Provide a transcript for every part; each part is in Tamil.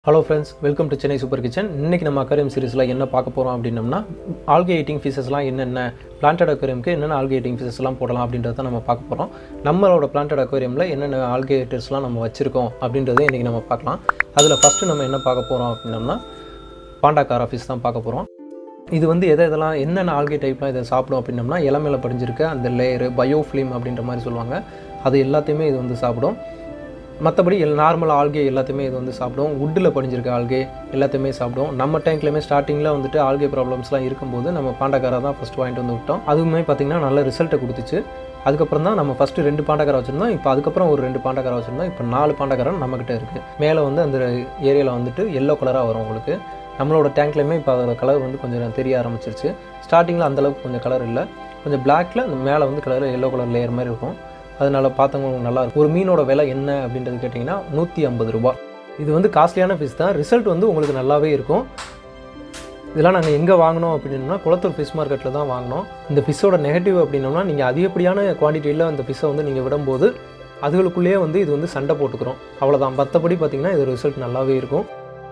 hello friends welcome to Chennai super kitchen இன்றைக்கி நம்ம அக்வேரியம் சீரிஸில் என்ன பார்க்க போகிறோம் அப்படின்னம்னா ஆல்கே ஈட்டிங் ஃபிஷஸ்லாம் என்னென்ன பிளான்டட் அக்வேரியம்க்கு என்னென்ன ஆல்கே ஈட்டிங் ஃபிஷஸ்லாம் போடலாம் அப்படின்றத நம்ம பார்க்க போகிறோம் நம்மளோட பிளான்டட் அக்வேரியமில் என்னென்ன ஆல்கேட்டர்ஸ்லாம் நம்ம வச்சுருக்கோம் அப்படின்றத இன்றைக்கி நம்ம பார்க்கலாம் அதில் ஃபஸ்ட்டு நம்ம என்ன பார்க்க போகிறோம் அப்படின்னம்னா பாண்டாக்காரா ஃபிஷ் தான் பார்க்க போகிறோம் இது வந்து எதை இதெல்லாம் என்னென்ன ஆல்கே டைப்லாம் இதை சாப்பிடும் அப்படின்னம்னா இளமையில படிஞ்சிருக்க அந்த லேயரு பயோஃப்ளிம் அப்படின்ற மாதிரி சொல்லுவாங்க அது எல்லாத்தையுமே இது வந்து சாப்பிடும் மற்றபடி எல் நார்மல் ஆல்கே எல்லாத்தையுமே இது வந்து சாப்பிடும் வுட்டில் படிஞ்சிருக்க ஆல்கே எல்லாத்தையுமே சாப்பிடும் நம்ம டேங்க்லையுமே ஸ்டார்டிங்கில் வந்துட்டு ஆல்கே ப்ராப்ளம்ஸ்லாம் இருக்கும்போது நம்ம பாண்டக்காரா தான் ஃபஸ்ட் வாங்கிட்டு வந்து விட்டோம் அதுவுமே பார்த்திங்கன்னா நல்ல ரிசல்ட்டை கொடுத்துச்சு அதுக்கப்புறம் தான் நம்ம ஃபஸ்ட்டு ரெண்டு பாண்டக்காரை வச்சுருந்தோம் இப்போ அதுக்கப்புறம் ஒரு ரெண்டு பாண்டக்காரை வச்சுருந்தோம் இப்போ நாலு பாண்டக்காரம் நம்மக்கிட்ட இருக்குது மேலே வந்து அந்த ஏரியாவில் வந்துட்டு எல்லோ கலராக வரும் உங்களுக்கு நம்மளோட டேங்க்லையுமே இப்போ அதோட கலர் வந்து கொஞ்சம் தெரிய ஆரம்பிச்சிருச்சு ஸ்டார்டிங்கில் அந்தளவுக்கு கொஞ்சம் கலர் இல்லை கொஞ்சம் பிளாக்ல அந்த மேலே வந்து கலர் எல்லோ கலர் லேயர் மாதிரி இருக்கும் அதனால் பார்த்தவங்களுக்கு நல்லா இருக்கும் ஒரு மீனோட விலை என்ன அப்படின்றது கேட்டிங்கன்னா நூற்றி ஐம்பது ரூபா இது வந்து காஸ்ட்லியான ஃபிஷ் தான் ரிசல்ட் வந்து உங்களுக்கு நல்லாவே இருக்கும் இதெல்லாம் நாங்கள் எங்கே வாங்கினோம் அப்படின்னா குளத்தூர் ஃபிஷ் மார்க்கெட்டில் தான் வாங்கினோம் இந்த ஃபிஷ்ஷோட நெகட்டிவ் அப்படின்னோம்னா நீங்கள் அதிகப்படியான குவான்டிட்டியில் அந்த ஃபிஷ்ஷை வந்து நீங்கள் விடும்போது அதுகளுக்குள்ளேயே வந்து இது வந்து சண்டை போட்டுக்கிறோம் அவ்வளோதான் மற்றபடி பார்த்தீங்கன்னா இது ரிசல்ட் நல்லாவே இருக்கும்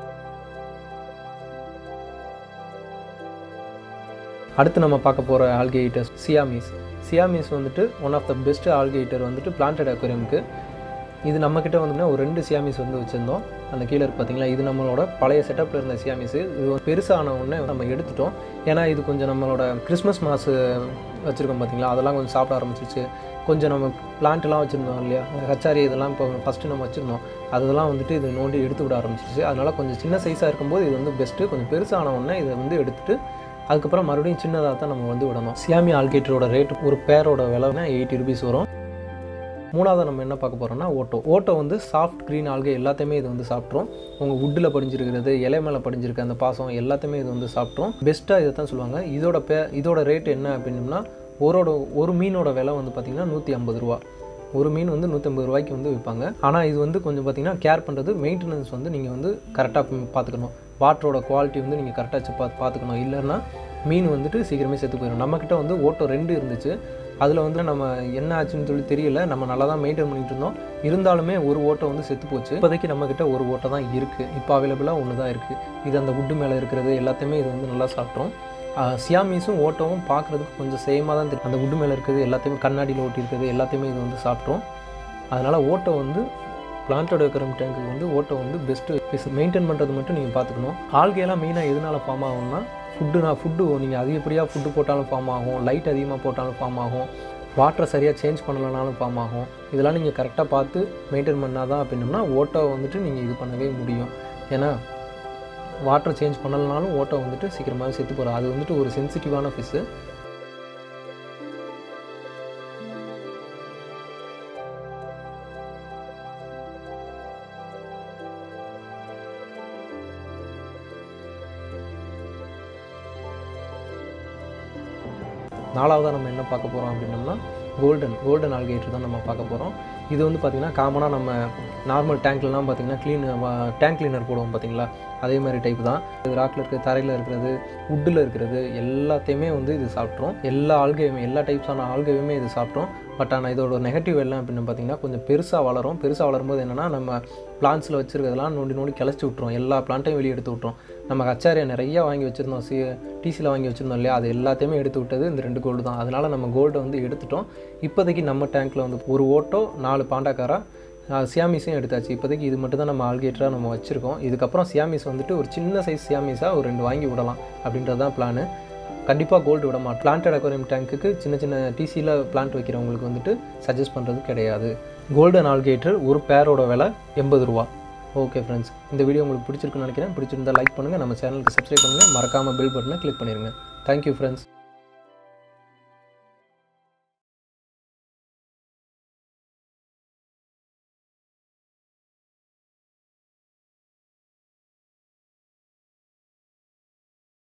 அடுத்து நம்ம பார்க்க போகிற ஆல்கே ஈட்டர்ஸ் சியாமீஸ் சியாமீஸ் வந்துட்டு one of the best algae eater வந்துட்டு பிளான்டட் அக்வேரியமுக்கு இது நம்மக்கிட்ட வந்துன்னா ஒரு ரெண்டு சியாமீஸ் வந்து வச்சுருந்தோம் அந்த கீழே இருக்கு பார்த்தீங்களா இது நம்மளோட பழைய செட்டப்பில் இருந்த சியாமீஸ் இது வந்து பெருசான உடனே நம்ம எடுத்துட்டோம் ஏன்னா இது கொஞ்சம் நம்மளோட கிறிஸ்மஸ் மாசு வச்சுருக்கோம் பார்த்தீங்களா அதெல்லாம் கொஞ்சம் சாப்பிட ஆரம்பிச்சிச்சு கொஞ்சம் நம்ம பிளான்ட்லாம் வச்சுருந்தோம் இல்லையா கச்சாரி இதெல்லாம் இப்போ ஃபஸ்ட்டு நம்ம வச்சுருந்தோம் அதெல்லாம் வந்துட்டு இது நோண்டி எடுத்து விட ஆரம்பிச்சிச்சு அதனால் கொஞ்சம் சின்ன சைஸாக இருக்கும்போது இது வந்து பெஸ்ட்டு கொஞ்சம் பெருசான உடனே இதை வந்து எடுத்துகிட்டு அதுக்கப்புறம் மறுபடியும் சின்னதாக தான் நம்ம வந்து விடணும் சியாமி ஆல்கேட்டரோட ரேட் ஒரு பேரோட விலைனா எயிட்டி ருபீஸ் வரும் மூணாவது நம்ம என்ன பார்க்க போகிறோம்னா ஓட்டோ ஓட்டோ வந்து சாஃப்ட் க்ரீன் ஆல்கே எல்லாத்தையுமே இது வந்து சாப்பிட்ரும் உங்கள் வுட்டில் படிஞ்சிருக்கிறது இலை மேலே படிஞ்சிருக்க அந்த பாசம் எல்லாத்தையுமே இது வந்து சாப்பிட்ரும் பெஸ்ட்டாக இதை தான் சொல்லுவாங்க இதோட பே இதோட ரேட் என்ன அப்படின்னம்னா ஒரோட ஒரு மீனோட விலை வந்து பார்த்திங்கன்னா நூற்றி ஐம்பது ரூபா ஒரு மீன் வந்து நூற்றம்பது ரூபாய்க்கு வந்து விற்பாங்க ஆனால் இது வந்து கொஞ்சம் பார்த்திங்கன்னா கேர் பண்ணுறது மெயின்டெனன்ஸ் வந்து நீங்கள் வந்து கரெக்டாக பார்த்துக்கணும் வாட்டரோட குவாலிட்டி வந்து நீங்கள் கரெக்டாக வச்சு பார்த்து பார்த்துக்கணும் இல்லைன்னா மீன் வந்துட்டு சீக்கிரமே செத்து போயிடும் நம்மக்கிட்ட வந்து ஓட்டோ ரெண்டு இருந்துச்சு அதில் வந்து நம்ம என்ன ஆச்சுன்னு சொல்லி தெரியல நம்ம நல்லா தான் மெயின்டைன் பண்ணிட்டு இருந்தோம் இருந்தாலுமே ஒரு ஓட்டை வந்து செத்து போச்சு இப்போதைக்கு நம்மக்கிட்ட ஒரு ஓட்டை தான் இருக்குது இப்போ அவைலபிளாக ஒன்று தான் இருக்குது இது அந்த வுட்டு மேலே இருக்கிறது எல்லாத்தையுமே இது வந்து நல்லா சாப்பிட்றோம் சியாமீஸும் ஓட்டோவும் பார்க்குறதுக்கு கொஞ்சம் சேமாக தான் தெரியும் அந்த வுட்டு மேலே இருக்கிறது எல்லாத்தையுமே கண்ணாடியில் ஓட்டி இருக்கிறது எல்லாத்தையுமே இது வந்து சாப்பிட்றோம் அதனால் ஓட்டோ வந்து பிளான்டோட இருக்கிற டேங்க்கு வந்து ஓட்டோ வந்து பெஸ்ட்டு மெயின்டைன் பண்ணுறது மட்டும் நீங்கள் பார்த்துக்கணும் ஆல்கேலாம் மெயினாக எதனால் ஃபார்ம் ஆகும்னா ஃபுட்டுனா ஃபுட்டு நீங்கள் அதிகப்படியாக ஃபுட்டு போட்டாலும் ஃபார்ம் ஆகும் லைட் அதிகமாக போட்டாலும் ஃபார்ம் ஆகும் வாட்டரை சரியாக சேஞ்ச் பண்ணலனாலும் ஃபார்ம் ஆகும் இதெல்லாம் நீங்கள் கரெக்டாக பார்த்து மெயின்டைன் பண்ணால் தான் அப்படின்னம்னா ஓட்டோ வந்துட்டு நீங்கள் இது பண்ணவே முடியும் ஏன்னா வாட்டர் சேஞ்ச் பண்ணலனாலும் ஓட்டோ வந்துட்டு சீக்கிரமாக செத்து போகிறோம் அது வந்துட்டு ஒரு சென்சிட்டிவான ஃபிஷ்ஷு நாலாவதாக நம்ம என்ன பார்க்க போகிறோம் அப்படின்னம்னா கோல்டன் கோல்டன் ஆல்கேட்டர் தான் நம்ம பார்க்க போகிறோம் இது வந்து பார்த்திங்கன்னா காமனாக நம்ம நார்மல் டேங்க்லலாம் பார்த்திங்கன்னா க்ளீன் டேங்க் கிளீனர் போடுவோம் பார்த்தீங்களா அதே மாதிரி டைப் தான் இது ராக்கில் இருக்கிறது தரையில் இருக்கிறது வுட்டில் இருக்கிறது எல்லாத்தையுமே வந்து இது சாப்பிட்ரும் எல்லா ஆல்கையுமே எல்லா டைப்ஸான ஆல்கையுமே இது சாப்பிட்ரும் பட் ஆனால் இதோட நெகட்டிவ் எல்லாம் அப்படின்னு பார்த்தீங்கன்னா கொஞ்சம் பெருசாக வளரும் பெருசாக வளரும்போது என்னென்னா நம்ம பிளான்ஸில் வச்சுருக்கிறதெல்லாம் நோண்டி நோண்டி கிளச்சி விட்ருவோம் எல்லா பிளான்ட்டையும் வெளியே எடுத்து விட்ருவோம் நம்ம கச்சாரியை நிறையா வாங்கி வச்சுருந்தோம் சி டிசியில் வாங்கி வச்சுருந்தோம் இல்லையா அது எல்லாத்தையுமே எடுத்து விட்டது இந்த ரெண்டு கோல்டு தான் அதனால் நம்ம கோல்டை வந்து எடுத்துட்டோம் இப்போதைக்கு நம்ம டேங்க்கில் வந்து ஒரு ஓட்டோ நாலு பாண்டாக்காரா சியாமிஸையும் எடுத்தாச்சு இப்போதைக்கு இது மட்டும் தான் நம்ம ஆல்கேட்டராக நம்ம வச்சுருக்கோம் இதுக்கப்புறம் சியாமிஸ் வந்துட்டு ஒரு சின்ன சைஸ் சியாமிஸாக ஒரு ரெண்டு வாங்கி விடலாம் அப்படின்றது தான் பிளானு கண்டிப்பாக கோல்டு விட மாட்டோம் பிளான்டட் அக்வாரியம் டேங்க்குக்கு சின்ன சின்ன டிசியில் பிளான்ட் வைக்கிறவங்களுக்கு வந்துட்டு சஜஸ்ட் பண்ணுறது கிடையாது கோல்டன் ஆல்கேட்டர் ஒரு பேரோட விலை எண்பது ரூபா ஓகே ஃப்ரெண்ட்ஸ் இந்த வீடியோ உங்களுக்கு பிடிச்சிருக்குன்னு நினைக்கிறேன் பிடிச்சிருந்தா லைக் பண்ணுங்கள் நம்ம சேனலுக்கு சப்ஸ்கிரைப் பண்ணுங்கள் மறக்காமல் பெல் பட்டனை கிளிக் பண்ணிடுங்க தேங்க்யூ ஃப்ரெண்ட்ஸ்